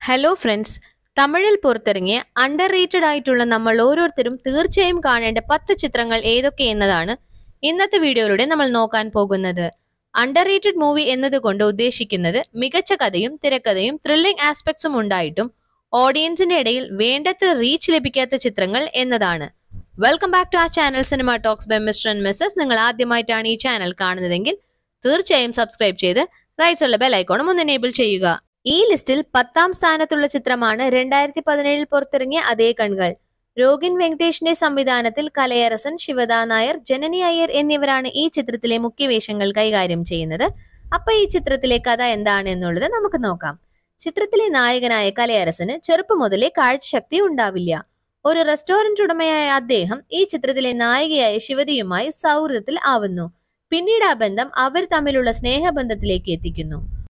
hello friends തമിഴിൽ പുറത്തിറങ്ങിയ under rated ആയിട്ടുള്ള നമ്മൾ ഓരോരുത്തരും തീർച്ചയായും കാണേണ്ട പത്ത് ചിത്രങ്ങൾ ഏതൊക്കെ എന്നതാണ് ഇന്നത്തെ വീഡിയോയിലൂടെ നമ്മൾ നോക്കാൻ പോകുന്നത് അണ്ടർ റേറ്റഡ് മൂവി എന്നതുകൊണ്ട് ഉദ്ദേശിക്കുന്നത് മികച്ച കഥയും തിരക്കഥയും ത്രില്ലിംഗ് ആസ്പെക്ട്സും ഉണ്ടായിട്ടും ഓഡിയൻസിന്റെ ഇടയിൽ വേണ്ടത്ര റീച്ച് ലഭിക്കാത്ത ചിത്രങ്ങൾ എന്നതാണ് വെൽക്കം ബാക്ക് ടു ആ channel cinema talks by Mr and Mrs നിങ്ങൾ ആദ്യമായിട്ടാണ് ഈ ചാനൽ കാണുന്നതെങ്കിൽ തീർച്ചയായും സബ്സ്ക്രൈബ് ചെയ്ത് റൈറ്റ്സ് ഉള്ള ബെൽ ഐക്കോണും ഒന്ന് എനേബിൾ ചെയ്യുക ഈ ലിസ്റ്റിൽ പത്താം സ്ഥാനത്തുള്ള ചിത്രമാണ് രണ്ടായിരത്തി പതിനേഴിൽ പുറത്തിറങ്ങിയ അതേ കൺകൾ രോഗിൻ വെങ്കടേഷിന്റെ സംവിധാനത്തിൽ കലയരസൻ ശിവദാ നായർ ജനനി അയ്യർ എന്നിവരാണ് ഈ ചിത്രത്തിലെ മുഖ്യവേഷങ്ങൾ കൈകാര്യം ചെയ്യുന്നത് അപ്പൊ ഈ ചിത്രത്തിലെ കഥ എന്താണ് എന്നുള്ളത് നമുക്ക് നോക്കാം ചിത്രത്തിലെ നായകനായ കലയരസന് ചെറുപ്പം മുതലേ കാഴ്ചശക്തി ഉണ്ടാവില്ല ഒരു റെസ്റ്റോറന്റ് ഉടമയായ അദ്ദേഹം ഈ ചിത്രത്തിലെ നായികയായ ശിവതിയുമായി സൗഹൃദത്തിൽ ആവുന്നു പിന്നീട് ആ ബന്ധം അവർ തമ്മിലുള്ള സ്നേഹബന്ധത്തിലേക്ക് എത്തിക്കുന്നു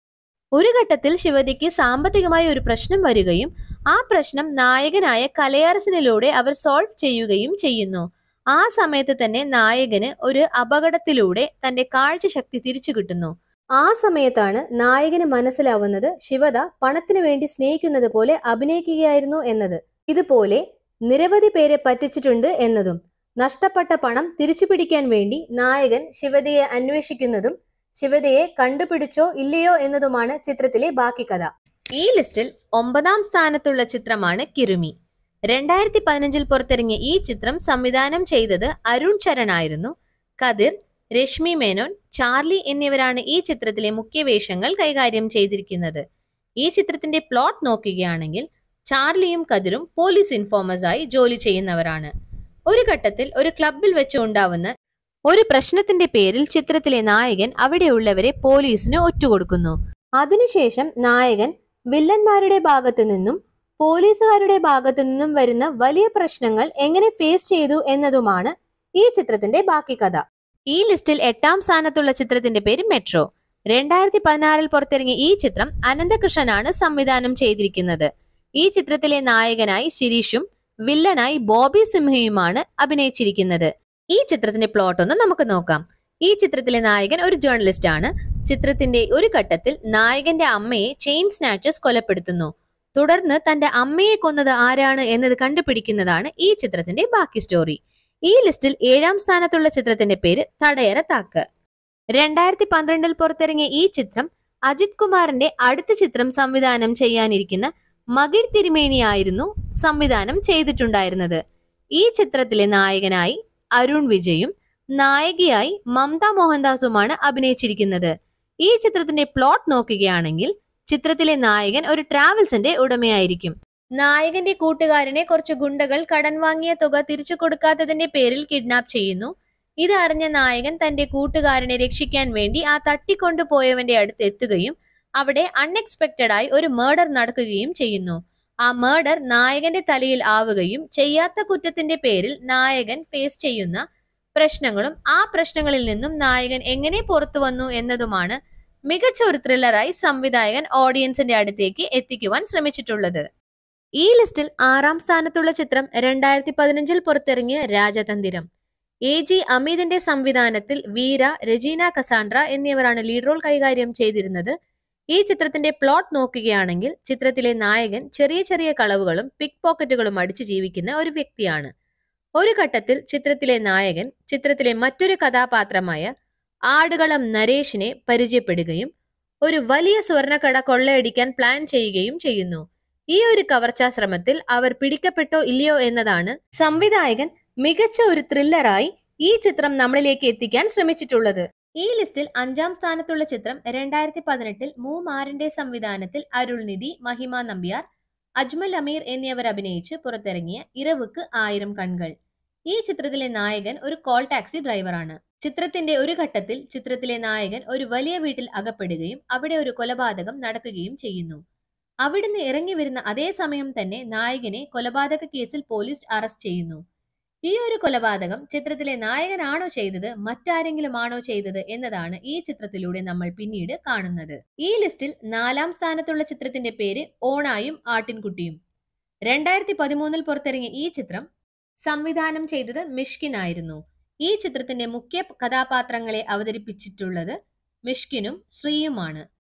ഒരു ഘട്ടത്തിൽ ശിവതിക്ക് സാമ്പത്തികമായ ഒരു പ്രശ്നം വരികയും ആ പ്രശ്നം നായകനായ കലയാരസനിലൂടെ അവർ സോൾവ് ചെയ്യുകയും ചെയ്യുന്നു ആ സമയത്ത് തന്നെ നായകന് ഒരു അപകടത്തിലൂടെ തന്റെ കാഴ്ചശക്തി തിരിച്ചു കിട്ടുന്നു ആ സമയത്താണ് നായകന് മനസ്സിലാവുന്നത് ശിവത പണത്തിനു വേണ്ടി സ്നേഹിക്കുന്നത് പോലെ അഭിനയിക്കുകയായിരുന്നു എന്നത് ഇതുപോലെ നിരവധി പേരെ പറ്റിച്ചിട്ടുണ്ട് എന്നതും നഷ്ടപ്പെട്ട പണം തിരിച്ചു പിടിക്കാൻ വേണ്ടി നായകൻ ശിവതയെ അന്വേഷിക്കുന്നതും ശിവതയെ കണ്ടുപിടിച്ചോ ഇല്ലയോ എന്നതുമാണ് ചിത്രത്തിലെ ബാക്കി കഥ ഈ ലിസ്റ്റിൽ ഒമ്പതാം സ്ഥാനത്തുള്ള ചിത്രമാണ് കിരുമി രണ്ടായിരത്തി പതിനഞ്ചിൽ പുറത്തിറങ്ങിയ ഈ ചിത്രം സംവിധാനം ചെയ്തത് അരുൺ ചരൺ ആയിരുന്നു കതിർ രശ്മി മേനോൻ ചാർലി എന്നിവരാണ് ഈ ചിത്രത്തിലെ മുഖ്യവേഷങ്ങൾ കൈകാര്യം ചെയ്തിരിക്കുന്നത് ഈ ചിത്രത്തിന്റെ പ്ലോട്ട് നോക്കുകയാണെങ്കിൽ ചാർലിയും കതിരും പോലീസ് ഇൻഫോമേഴ്സായി ജോലി ചെയ്യുന്നവരാണ് ഒരു ഘട്ടത്തിൽ ഒരു ക്ലബിൽ വെച്ച് ഉണ്ടാവുന്ന ഒരു പ്രശ്നത്തിന്റെ പേരിൽ ചിത്രത്തിലെ നായകൻ അവിടെയുള്ളവരെ പോലീസിന് ഒറ്റുകൊടുക്കുന്നു അതിനുശേഷം നായകൻ വില്ലന്മാരുടെ ഭാഗത്തു നിന്നും പോലീസുകാരുടെ ഭാഗത്തു നിന്നും വരുന്ന വലിയ പ്രശ്നങ്ങൾ എങ്ങനെ ഫേസ് ചെയ്തു എന്നതുമാണ് ഈ ചിത്രത്തിന്റെ ബാക്കി കഥ ഈ ലിസ്റ്റിൽ എട്ടാം സ്ഥാനത്തുള്ള ചിത്രത്തിന്റെ പേര് മെട്രോ രണ്ടായിരത്തി പതിനാറിൽ പുറത്തിറങ്ങിയ ഈ ചിത്രം അനന്തകൃഷ്ണനാണ് സംവിധാനം ചെയ്തിരിക്കുന്നത് ഈ ചിത്രത്തിലെ നായകനായി ശിരീഷും വില്ലനായി ബോബി സിംഹയുമാണ് അഭിനയിച്ചിരിക്കുന്നത് ഈ ചിത്രത്തിന്റെ പ്ലോട്ട് ഒന്ന് നമുക്ക് നോക്കാം ഈ ചിത്രത്തിലെ നായകൻ ഒരു ജേർണലിസ്റ്റ് ആണ് ചിത്രത്തിന്റെ ഒരു ഘട്ടത്തിൽ നായകന്റെ അമ്മയെ ചെയിൻ സ്നാച്ചേഴ്സ് കൊലപ്പെടുത്തുന്നു തുടർന്ന് തന്റെ അമ്മയെ കൊന്നത് ആരാണ് എന്നത് കണ്ടുപിടിക്കുന്നതാണ് ഈ ചിത്രത്തിന്റെ ബാക്കി സ്റ്റോറി ഈ ലിസ്റ്റിൽ ഏഴാം സ്ഥാനത്തുള്ള ചിത്രത്തിന്റെ പേര് തടയറ താക്ക് രണ്ടായിരത്തി പന്ത്രണ്ടിൽ പുറത്തിറങ്ങിയ ഈ ചിത്രം അജിത് കുമാറിന്റെ അടുത്ത ചിത്രം സംവിധാനം ചെയ്യാനിരിക്കുന്ന മകിഴ് തിരുമേനിയായിരുന്നു സംവിധാനം ചെയ്തിട്ടുണ്ടായിരുന്നത് ഈ ചിത്രത്തിലെ നായകനായി അരുൺ വിജയും നായികയായി മമത മോഹൻദാസുമാണ് അഭിനയിച്ചിരിക്കുന്നത് ഈ ചിത്രത്തിന്റെ പ്ലോട്ട് നോക്കുകയാണെങ്കിൽ ചിത്രത്തിലെ നായകൻ ഒരു ട്രാവൽസിന്റെ ഉടമയായിരിക്കും നായകന്റെ കൂട്ടുകാരനെ കുറച്ച് ഗുണ്ടകൾ കടൻ വാങ്ങിയ തുക തിരിച്ചു കൊടുക്കാത്തതിന്റെ പേരിൽ കിഡ്നാപ്പ് ചെയ്യുന്നു ഇത് അറിഞ്ഞ നായകൻ തന്റെ കൂട്ടുകാരനെ രക്ഷിക്കാൻ വേണ്ടി ആ തട്ടിക്കൊണ്ടുപോയവന്റെ അടുത്ത് എത്തുകയും അവിടെ അൺഎക്സ്പെക്റ്റഡ് ആയി ഒരു മേർഡർ നടക്കുകയും ചെയ്യുന്നു ആ മേർഡർ നായകന്റെ തലയിൽ ആവുകയും ചെയ്യാത്ത കുറ്റത്തിന്റെ പേരിൽ നായകൻ ഫേസ് ചെയ്യുന്ന പ്രശ്നങ്ങളും ആ പ്രശ്നങ്ങളിൽ നിന്നും നായകൻ എങ്ങനെ പുറത്തു വന്നു എന്നതുമാണ് മികച്ച ഒരു ത്രില്ലറായി സംവിധായകൻ ഓഡിയൻസിന്റെ അടുത്തേക്ക് എത്തിക്കുവാൻ ശ്രമിച്ചിട്ടുള്ളത് ഈ ലിസ്റ്റിൽ ആറാം സ്ഥാനത്തുള്ള ചിത്രം രണ്ടായിരത്തി പതിനഞ്ചിൽ പുറത്തിറങ്ങിയ രാജതന്ത്രം എ ജി അമിതിന്റെ സംവിധാനത്തിൽ വീര രജീന കസാൻഡ്ര എന്നിവരാണ് ലീഡ് റോൾ കൈകാര്യം ചെയ്തിരുന്നത് ഈ ചിത്രത്തിന്റെ പ്ലോട്ട് നോക്കുകയാണെങ്കിൽ ചിത്രത്തിലെ നായകൻ ചെറിയ ചെറിയ കളവുകളും പിക് പോക്കറ്റുകളും അടിച്ച് ജീവിക്കുന്ന ഒരു വ്യക്തിയാണ് ഒരു ഘട്ടത്തിൽ ചിത്രത്തിലെ നായകൻ ചിത്രത്തിലെ മറ്റൊരു കഥാപാത്രമായ ആടുകളം നരേഷിനെ പരിചയപ്പെടുകയും ഒരു വലിയ സ്വർണ്ണക്കട കൊള്ളയടിക്കാൻ പ്ലാൻ ചെയ്യുകയും ചെയ്യുന്നു ഈ ഒരു കവർച്ചാ ശ്രമത്തിൽ അവർ പിടിക്കപ്പെട്ടോ ഇല്ലയോ എന്നതാണ് സംവിധായകൻ മികച്ച ഒരു ത്രില്ലറായി ഈ ചിത്രം നമ്മളിലേക്ക് എത്തിക്കാൻ ശ്രമിച്ചിട്ടുള്ളത് ഈ ലിസ്റ്റിൽ അഞ്ചാം സ്ഥാനത്തുള്ള ചിത്രം രണ്ടായിരത്തി പതിനെട്ടിൽ മൂമാറിന്റെ സംവിധാനത്തിൽ അരുൾനിധി മഹിമ നമ്പ്യാർ അജ്മൽ അമീർ എന്നിവർ അഭിനയിച്ച് പുറത്തിറങ്ങിയ ഇരവുക്ക് ആയിരം കൺകൾ ഈ ചിത്രത്തിലെ നായകൻ ഒരു കോൾ ടാക്സി ഡ്രൈവറാണ് ചിത്രത്തിന്റെ ഒരു ഘട്ടത്തിൽ ചിത്രത്തിലെ നായകൻ ഒരു വലിയ വീട്ടിൽ അകപ്പെടുകയും അവിടെ ഒരു കൊലപാതകം നടക്കുകയും ചെയ്യുന്നു അവിടുന്ന് ഇറങ്ങി വരുന്ന അതേ സമയം തന്നെ നായകനെ കൊലപാതക കേസിൽ പോലീസ് അറസ്റ്റ് ചെയ്യുന്നു ഈ ഒരു കൊലപാതകം ചിത്രത്തിലെ നായകനാണോ ചെയ്തത് മറ്റാരെങ്കിലും ആണോ ചെയ്തത് എന്നതാണ് ഈ ചിത്രത്തിലൂടെ നമ്മൾ പിന്നീട് കാണുന്നത് ഈ ലിസ്റ്റിൽ നാലാം സ്ഥാനത്തുള്ള ചിത്രത്തിന്റെ പേര് ഓണായും ആട്ടിൻകുട്ടിയും രണ്ടായിരത്തി പതിമൂന്നിൽ പുറത്തിറങ്ങിയ ഈ ചിത്രം സംവിധാനം ചെയ്തത് മിഷ്കിൻ ആയിരുന്നു ഈ ചിത്രത്തിന്റെ മുഖ്യ കഥാപാത്രങ്ങളെ അവതരിപ്പിച്ചിട്ടുള്ളത് മിഷ്കിനും ശ്രീയുമാണ്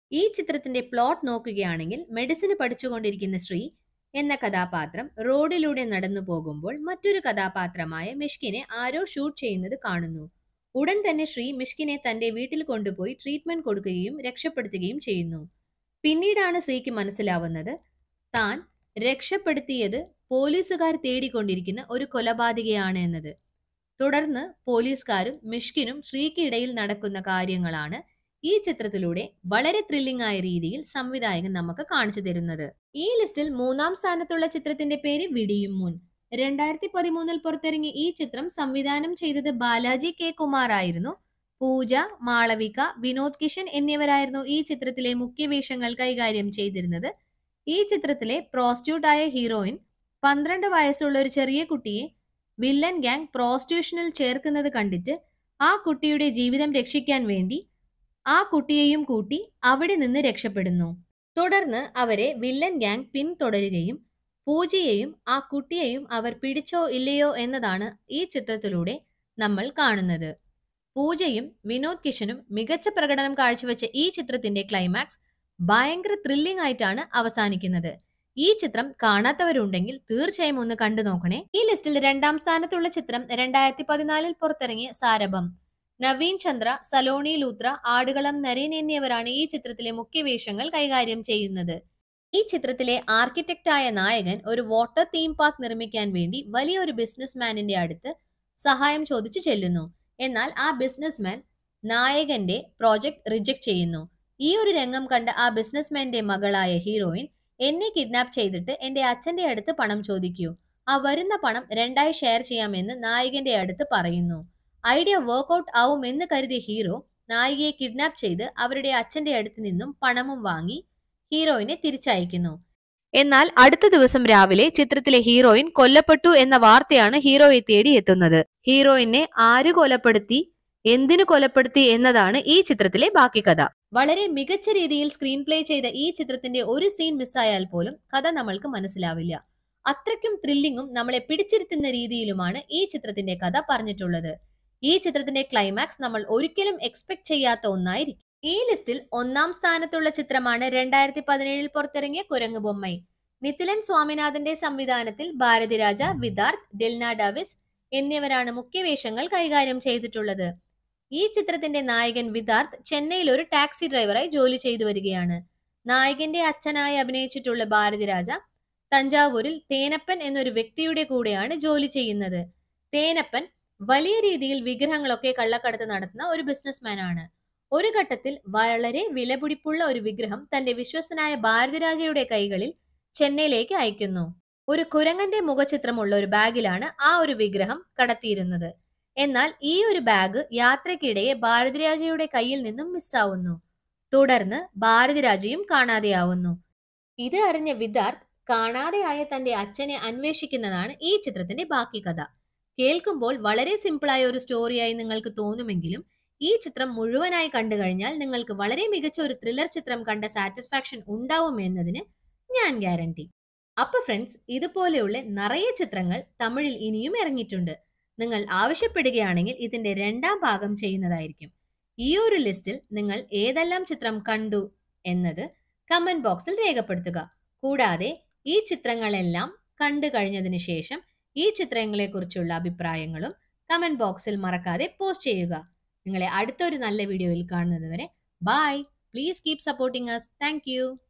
ഈ ചിത്രത്തിന്റെ പ്ലോട്ട് നോക്കുകയാണെങ്കിൽ മെഡിസിന് പഠിച്ചുകൊണ്ടിരിക്കുന്ന ശ്രീ എന്ന കഥാപാത്രം റോഡിലൂടെ നടന്നു പോകുമ്പോൾ മറ്റൊരു കഥാപാത്രമായ മിഷ്കിനെ ആരോ ഷൂട്ട് ചെയ്യുന്നത് കാണുന്നു ഉടൻ തന്നെ ശ്രീ മിഷ്കിനെ തന്റെ വീട്ടിൽ കൊണ്ടുപോയി ട്രീറ്റ്മെന്റ് കൊടുക്കുകയും രക്ഷപ്പെടുത്തുകയും ചെയ്യുന്നു പിന്നീടാണ് ശ്രീക്ക് മനസ്സിലാവുന്നത് താൻ രക്ഷപ്പെടുത്തിയത് പോലീസുകാർ തേടിക്കൊണ്ടിരിക്കുന്ന ഒരു കൊലപാതകയാണ് എന്നത് തുടർന്ന് പോലീസുകാരും മിഷ്കിനും ശ്രീക്ക് ഇടയിൽ നടക്കുന്ന കാര്യങ്ങളാണ് ഈ ചിത്രത്തിലൂടെ വളരെ ത്രില്ലിംഗ് ആയ രീതിയിൽ സംവിധായകൻ നമുക്ക് കാണിച്ചു തരുന്നത് ഈ ലിസ്റ്റിൽ മൂന്നാം സ്ഥാനത്തുള്ള ചിത്രത്തിന്റെ പേര് വിടിയും മുൻ രണ്ടായിരത്തി പതിമൂന്നിൽ പുറത്തിറങ്ങിയ ഈ ചിത്രം സംവിധാനം ചെയ്തത് ബാലാജി കെ കുമാർ ആയിരുന്നു പൂജ മാളവിക വിനോദ് കിഷൻ എന്നിവരായിരുന്നു ഈ ചിത്രത്തിലെ മുഖ്യ വേഷങ്ങൾ കൈകാര്യം ചെയ്തിരുന്നത് ഈ ചിത്രത്തിലെ പ്രോസ്റ്റിറ്റ്യൂട്ട് ആയ ഹീറോയിൻ പന്ത്രണ്ട് വയസ്സുള്ള ഒരു ചെറിയ കുട്ടിയെ വില്ലൻ ഗ്യാങ് പ്രോസ്റ്റിറ്റ്യൂഷനിൽ ചേർക്കുന്നത് കണ്ടിട്ട് ആ കുട്ടിയുടെ ജീവിതം രക്ഷിക്കാൻ വേണ്ടി ആ കുട്ടിയെയും കൂട്ടി അവിടെ നിന്ന് രക്ഷപ്പെടുന്നു തുടർന്ന് അവരെ വില്ലൻ ഗ്യാങ് പിന്തുടരുകയും പൂജയെയും ആ കുട്ടിയെയും അവർ പിടിച്ചോ ഇല്ലയോ എന്നതാണ് ഈ ചിത്രത്തിലൂടെ നമ്മൾ കാണുന്നത് പൂജയും വിനോദ് കിഷനും മികച്ച പ്രകടനം കാഴ്ചവെച്ച ഈ ചിത്രത്തിന്റെ ക്ലൈമാക്സ് ഭയങ്കര ത്രില്ലിംഗ് ആയിട്ടാണ് അവസാനിക്കുന്നത് ഈ ചിത്രം കാണാത്തവരുണ്ടെങ്കിൽ തീർച്ചയായും ഒന്ന് കണ്ടു നോക്കണേ ഈ ലിസ്റ്റിൽ രണ്ടാം സ്ഥാനത്തുള്ള ചിത്രം രണ്ടായിരത്തി പതിനാലിൽ പുറത്തിറങ്ങിയ സാരഭം നവീൻ ചന്ദ്ര സലോണി ലൂത്ര ആടുകളം നരേൻ എന്നിവരാണ് ഈ ചിത്രത്തിലെ മുഖ്യ വേഷങ്ങൾ കൈകാര്യം ചെയ്യുന്നത് ഈ ചിത്രത്തിലെ ആർക്കിടെക്റ്റ് ആയ നായകൻ ഒരു വാട്ടർ തീം പാർക്ക് നിർമ്മിക്കാൻ വേണ്ടി വലിയൊരു ബിസിനസ്മാനിന്റെ അടുത്ത് സഹായം ചോദിച്ചു ചെല്ലുന്നു എന്നാൽ ആ ബിസിനസ്മാൻ നായകന്റെ പ്രോജക്ട് റിജക്ട് ചെയ്യുന്നു ഈ ഒരു രംഗം കണ്ട ആ ബിസിനസ്മാന്റെ മകളായ ഹീറോയിൻ എന്നെ കിഡ്നാപ്പ് ചെയ്തിട്ട് എന്റെ അച്ഛന്റെ അടുത്ത് പണം ചോദിക്കൂ ആ വരുന്ന പണം രണ്ടായി ഷെയർ ചെയ്യാമെന്ന് നായകന്റെ അടുത്ത് പറയുന്നു ഐഡിയ വർക്ക്ഔട്ട് ആവും എന്ന് കരുതിയ ഹീറോ നായികയെ കിഡ്നാപ്പ് ചെയ്ത് അവരുടെ അച്ഛന്റെ അടുത്ത് നിന്നും പണവും വാങ്ങി ഹീറോയിനെ തിരിച്ചയക്കുന്നു എന്നാൽ അടുത്ത ദിവസം രാവിലെ ചിത്രത്തിലെ ഹീറോയിൻ കൊല്ലപ്പെട്ടു എന്ന വാർത്തയാണ് ഹീറോയെ തേടി എത്തുന്നത് ഹീറോയിനെ ആര് കൊലപ്പെടുത്തി എന്തിനു കൊലപ്പെടുത്തി എന്നതാണ് ഈ ചിത്രത്തിലെ ബാക്കി കഥ വളരെ മികച്ച രീതിയിൽ സ്ക്രീൻ പ്ലേ ചെയ്ത ഈ ചിത്രത്തിന്റെ ഒരു സീൻ മിസ്സായാൽ പോലും കഥ നമ്മൾക്ക് മനസ്സിലാവില്ല അത്രയ്ക്കും ത്രില്ലിങ്ങും നമ്മളെ പിടിച്ചിരുത്തുന്ന രീതിയിലുമാണ് ഈ ചിത്രത്തിന്റെ കഥ പറഞ്ഞിട്ടുള്ളത് ഈ ചിത്രത്തിന്റെ ക്ലൈമാക്സ് നമ്മൾ ഒരിക്കലും എക്സ്പെക്ട് ചെയ്യാത്ത ഒന്നായിരിക്കും ഈ ലിസ്റ്റിൽ ഒന്നാം സ്ഥാനത്തുള്ള ചിത്രമാണ് രണ്ടായിരത്തി പതിനേഴിൽ പുറത്തിറങ്ങിയ കുരങ്ങ് ബൊമ്മൈ നിതിലൻ സ്വാമിനാഥന്റെ സംവിധാനത്തിൽ ഭാരതിരാജ വിദാർത്ഥ് ഡെൽന ഡാവിസ് എന്നിവരാണ് മുഖ്യവേഷങ്ങൾ കൈകാര്യം ചെയ്തിട്ടുള്ളത് ഈ ചിത്രത്തിന്റെ നായകൻ വിദാർത്ഥ് ചെന്നൈയിൽ ഒരു ടാക്സി ഡ്രൈവറായി ജോലി ചെയ്തു വരികയാണ് നായകന്റെ അച്ഛനായി അഭിനയിച്ചിട്ടുള്ള ഭാരതിരാജ തഞ്ചാവൂരിൽ തേനപ്പൻ എന്നൊരു വ്യക്തിയുടെ കൂടെയാണ് ജോലി ചെയ്യുന്നത് തേനപ്പൻ വലിയ രീതിയിൽ വിഗ്രഹങ്ങളൊക്കെ കള്ളക്കടത്ത് നടത്തുന്ന ഒരു ബിസിനസ്മാൻ ആണ് ഒരു ഘട്ടത്തിൽ വളരെ വിലപിടിപ്പുള്ള ഒരു വിഗ്രഹം തന്റെ വിശ്വസ്തനായ ഭാരതിരാജയുടെ കൈകളിൽ ചെന്നൈയിലേക്ക് അയക്കുന്നു ഒരു കുരങ്ങന്റെ മുഖചിത്രമുള്ള ഒരു ബാഗിലാണ് ആ ഒരു വിഗ്രഹം കടത്തിയിരുന്നത് എന്നാൽ ഈ ഒരു ബാഗ് യാത്രക്കിടയെ ഭാരതിരാജയുടെ കയ്യിൽ നിന്നും മിസ്സാവുന്നു തുടർന്ന് ഭാരതിരാജയും കാണാതെയാവുന്നു ഇത് അറിഞ്ഞ വിദാർത്ഥ് കാണാതെയായ തന്റെ അച്ഛനെ അന്വേഷിക്കുന്നതാണ് ഈ ചിത്രത്തിന്റെ ബാക്കി കഥ കേൾക്കുമ്പോൾ വളരെ സിമ്പിളായ ഒരു സ്റ്റോറിയായി നിങ്ങൾക്ക് തോന്നുമെങ്കിലും ഈ ചിത്രം മുഴുവനായി കണ്ടു കഴിഞ്ഞാൽ നിങ്ങൾക്ക് വളരെ മികച്ച ഒരു ത്രില്ലർ ചിത്രം കണ്ട സാറ്റിസ്ഫാക്ഷൻ ഉണ്ടാവും എന്നതിന് ഞാൻ ഗ്യാരണ്ടി അപ്പൊ ഫ്രണ്ട്സ് ഇതുപോലെയുള്ള നിറയെ ചിത്രങ്ങൾ തമിഴിൽ ഇനിയും ഇറങ്ങിയിട്ടുണ്ട് നിങ്ങൾ ആവശ്യപ്പെടുകയാണെങ്കിൽ ഇതിന്റെ രണ്ടാം ഭാഗം ചെയ്യുന്നതായിരിക്കും ഈ ഒരു ലിസ്റ്റിൽ നിങ്ങൾ ഏതെല്ലാം ചിത്രം കണ്ടു എന്നത് കമന്റ് ബോക്സിൽ രേഖപ്പെടുത്തുക കൂടാതെ ഈ ചിത്രങ്ങളെല്ലാം കണ്ടു കഴിഞ്ഞതിന് ശേഷം ഈ ചിത്രങ്ങളെക്കുറിച്ചുള്ള അഭിപ്രായങ്ങളും കമന്റ് ബോക്സിൽ മറക്കാതെ പോസ്റ്റ് ചെയ്യുക നിങ്ങളെ അടുത്തൊരു നല്ല വീഡിയോയിൽ കാണുന്നത് വരെ bye please keep supporting us thank